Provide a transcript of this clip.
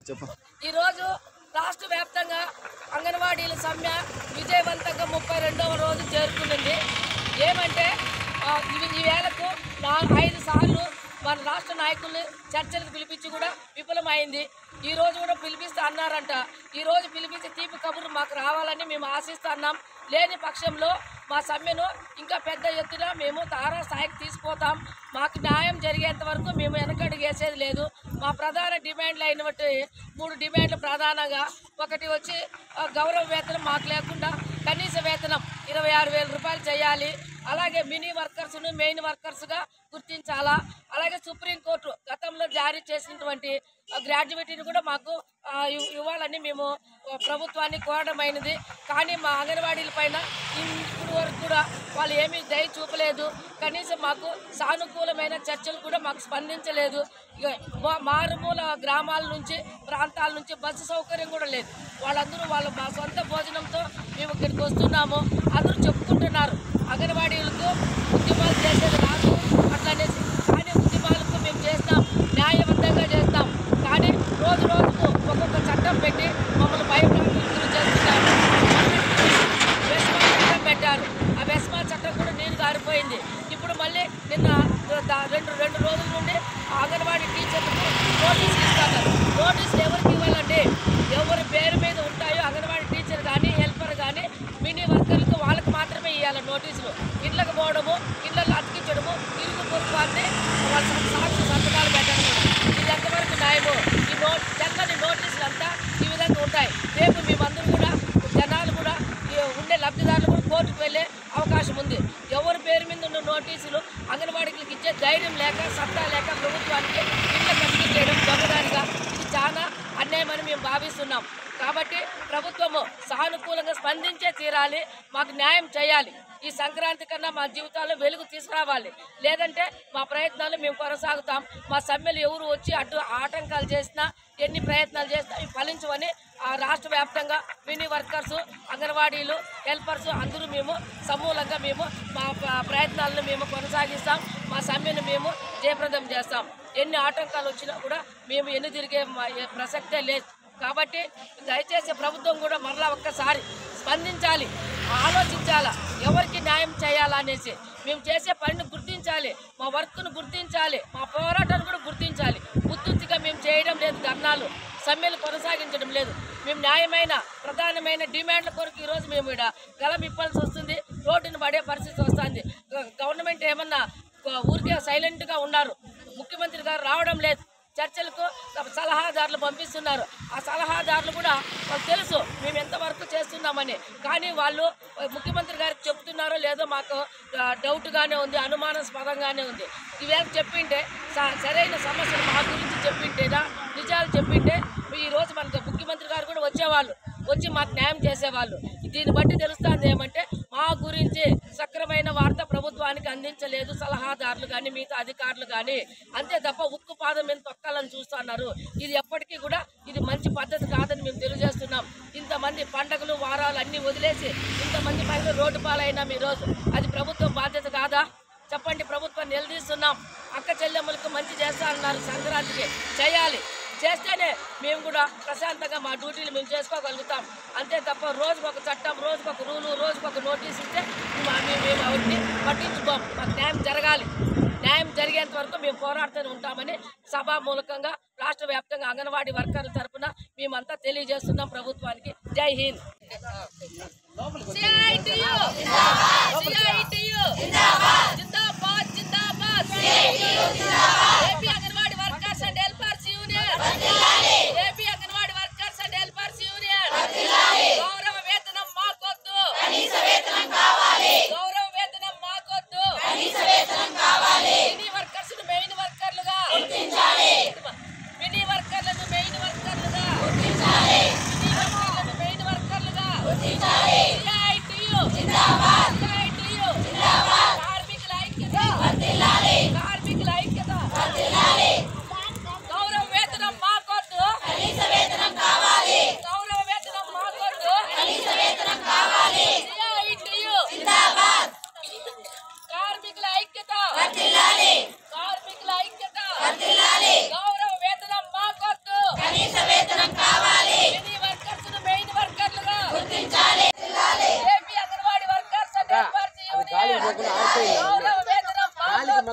చెప్పు ఈరోజు రాష్ట్ర వ్యాప్తంగా అంగన్వాడీల సమ్మె విజయవంతంగా ముప్పై రెండవ రోజు చేరుకున్నది ఏమంటే ఆ, ఇవి ఈ వేళకు నా ఐదు సార్లు మన రాష్ట్ర నాయకుల్ని చర్చలకు పిలిపించి కూడా విఫలమైంది ఈ రోజు కూడా పిలిపిస్తా అన్నారంట ఈ రోజు పిలిపించి తీపి కబురు మాకు రావాలని మేము ఆశిస్తున్నాం లేని పక్షంలో మా సమ్మెను ఇంకా పెద్ద ఎత్తున మేము తారా స్థాయికి తీసుకుపోతాం మాకు న్యాయం జరిగేంత వరకు మేము వెనకడుగు వేసేది లేదు మా ప్రధాన డిమాండ్లు అయినటువంటి మూడు డిమాండ్లు ప్రధానంగా ఒకటి వచ్చి ఆ, గౌరవ వేతనం మాకు లేకుండా కనీస వేతనం ఇరవై ఆరు వేల రూపాయలు చేయాలి అలాగే మినీ వర్కర్స్ను మెయిన్ వర్కర్స్గా గుర్తించాలా అలాగే సుప్రీంకోర్టు గతంలో జారీ చేసినటువంటి ఆ, గ్రాడ్యుయేటీని కూడా మాకు ఆ, ఇవ్- ఇవ్వాలని మేము ఆ, ప్రభుత్వాన్ని కోరడమైనది కానీ మా అంగన్వాడీల పైన ఇప్పుడు వరకు కూడా వాళ్ళు ఏమీ దయ చూపలేదు కనీసం మాకు సానుకూలమైన చర్చలు కూడా మాకు స్పందించలేదు ఇక మా- మారుమూల గ్రామాల నుంచి ప్రాంతాల నుంచి బస్సు సౌకర్యం కూడా లేదు వాళ్ళందరూ వాళ్ళ మా సొంత భోజనంతో మేము ఇక్కడికి వస్తున్నాము అందరూ చెప్పుకుంటున్నారు అంగన్వాడీలకు ఉద్యమాలు చేసేది రాదు అట్లనేసి కానీ ఉద్యమాలకు మేము చేస్తాం న్యాయబద్ధంగా చేస్తాం కానీ రోజు రోజుకు ఒక్కొక్క చట్టం పెట్టి మమ్మల్ని భయప్రాంతులకు గురి చేస్తున్నారు వెస్మా చట్టం పెట్టారు ఆ వెస్మా చట్టం కూడా నీరు గారిపోయింది ఇప్పుడు మళ్ళీ నిన్న ద- రెండు రెండు రోజుల నుండి ఆ అంగన్వాడీ టీచర్లకు నోటీసులు ఇస్తారు నోటీసులు ఎవరికి ఇవ్వాలండి ఎవరి పేరు మీద ఉంటాయో అంగన్వాడీ టీచర్ కానీ హెల్పర్ కానీ మినీ వర్కర్లకు వాళ్ళకి మాత్రమే ఇవ్వాలి నోటీసులు ఇళ్ళకి పోవడము ఇళ్ళల్లో అతికించడము ఇరుగు పొరుగు వారిని వాళ్ళ సా- సాక్షి సంతకాలు పెట్టడం ఇది ఎంతవరకు న్యాయము ఈ నో చల్లని నోటీసులు అంతా ఈ విధంగా ఉంటాయి రేపు మేమందరూ కూడా జనాలు కూడా ఈ ఉండే లబ్ధిదారులు కూడా కోర్టుకు వెళ్ళే అవకాశం ఉంది ఎవరి పేరు మీద ఉన్న నోటీసులు అంగన్వాడీలకు ఇచ్చే ధైర్యం లేక సత్తా లేక ప్రభుత్వానికి ఇళ్ళ కమిటీ చేయడం దొంగదానిగా ఇది చాలా అన్యాయమని మేము భావిస్తున్నాం కాబట్టి ప్రభుత్వము సానుకూలంగా స్పందించే తీరాలి మాకు న్యాయం చేయాలి ఈ సంక్రాంతి కన్నా మా జీవితాల్లో వెలుగు తీసుకురావాలి లేదంటే మా ప్రయత్నాలు మేము కొనసాగుతాం మా సమ్మెలు ఎవరు వచ్చి అడ్డు ఆటంకాలు చేసినా ఎన్ని ప్రయత్నాలు చేసినా ఇవి ఫలించవని ఆ రాష్ట్ర వ్యాప్తంగా మినీ వర్కర్స్ అంగన్వాడీలు హెల్పర్స్ అందరూ మేము సమూలంగా మేము మా ప్ర- ప్రయత్నాలను మేము కొనసాగిస్తాం మా సమ్మెను మేము జయప్రదం చేస్తాం ఎన్ని ఆటంకాలు వచ్చినా కూడా మేము ఎన్ని తిరిగే మా- ఏ ప్రసక్తే లేదు కాబట్టి దయచేసి ప్రభుత్వం కూడా మరలా ఒక్కసారి స్పందించాలి ఆలోచించాలా ఎవరికి న్యాయం చేయాలా అనేసి మేము చేసే పనిని గుర్తించాలి మా వర్క్ను గుర్తించాలి మా పోరాటాన్ని కూడా గుర్తించాలి గుర్తించగా మేము చేయడం లేదు ధర్నాలు సమ్మెలు కొనసాగించడం లేదు మేము న్యాయమైన ప్రధానమైన డిమాండ్ల కొరకు ఈరోజు మేము ఇక్కడ గలం ఇప్పాల్సి వస్తుంది రోడ్డును పడే పరిస్థితి వస్తుంది గ- గవర్నమెంట్ ఏమన్నా గ- ఊరికే సైలెంట్గా ఉన్నారు ముఖ్యమంత్రి గారు రావడం లేదు చర్చలకు సలహాదారులు పంపిస్తున్నారు ఆ సలహాదారులు కూడా వాళ్ళకి తెలుసు మేము ఎంతవరకు చేస్తున్నామని కానీ వాళ్ళు ముఖ్యమంత్రి గారికి చెప్తున్నారో లేదో మాకు ఆ, డౌట్గానే ఉంది అనుమానాస్పదంగానే ఉంది ఇవేం చెప్పింటే స- సరైన సమస్యలు మా గురించి చెప్పింటేనా నిజాలు చెప్పింటే ఈ రోజు మనకు ముఖ్యమంత్రి గారు కూడా వచ్చేవాళ్ళు వచ్చి మాకు న్యాయం చేసేవాళ్ళు దీన్ని బట్టి తెలుస్తుంది ఏమంటే మా గురించి సక్రమైన వార్త ప్రభుత్వానికి అందించలేదు సలహాదారులు కానీ మిగతా అధికారులు కానీ అంతే తప్ప ఉక్కు పాదం మీద తొక్కాలని చూస్తున్నారు ఇది ఎప్పటికీ కూడా ఇది మంచి పద్ధతి కాదని మేము తెలియజేస్తున్నాం ఇంతమంది పండగలు వారాలు అన్నీ వదిలేసి ఇంతమంది మహిళలు రోడ్డు పాలైనాం ఈరోజు అది ప్రభుత్వం బాధ్యత కాదా చెప్పండి ప్రభుత్వం నిలదీస్తున్నాం అక్క చెల్లెమ్మలకు మంచి చేస్తా అన్నారు సంక్రాంతికి చేయాలి చేస్తేనే మేము కూడా ప్రశాంతంగా మా డ్యూటీలు మేము చేసుకోగలుగుతాం అంతే తప్ప రోజుకు ఒక చట్టం రోజుకు ఒక రూలు రోజుకు ఒక నోటీస్ ఇస్తే మా- మేము మేము అవన్నీ పట్టించుకోం మాకు న్యాయం జరగాలి న్యాయం జరిగేంత వరకు మేము పోరాడుతూనే ఉంటామని సభా మూలకంగా రాష్ట్ర వ్యాప్తంగా అంగన్వాడీ వర్కర్ల తరఫున మేమంతా తెలియజేస్తున్నాం ప్రభుత్వానికి జై హింద్ CITU! CITU! జిందాబాద్ జిందాబాద్ AP anganwadi workers and helpers union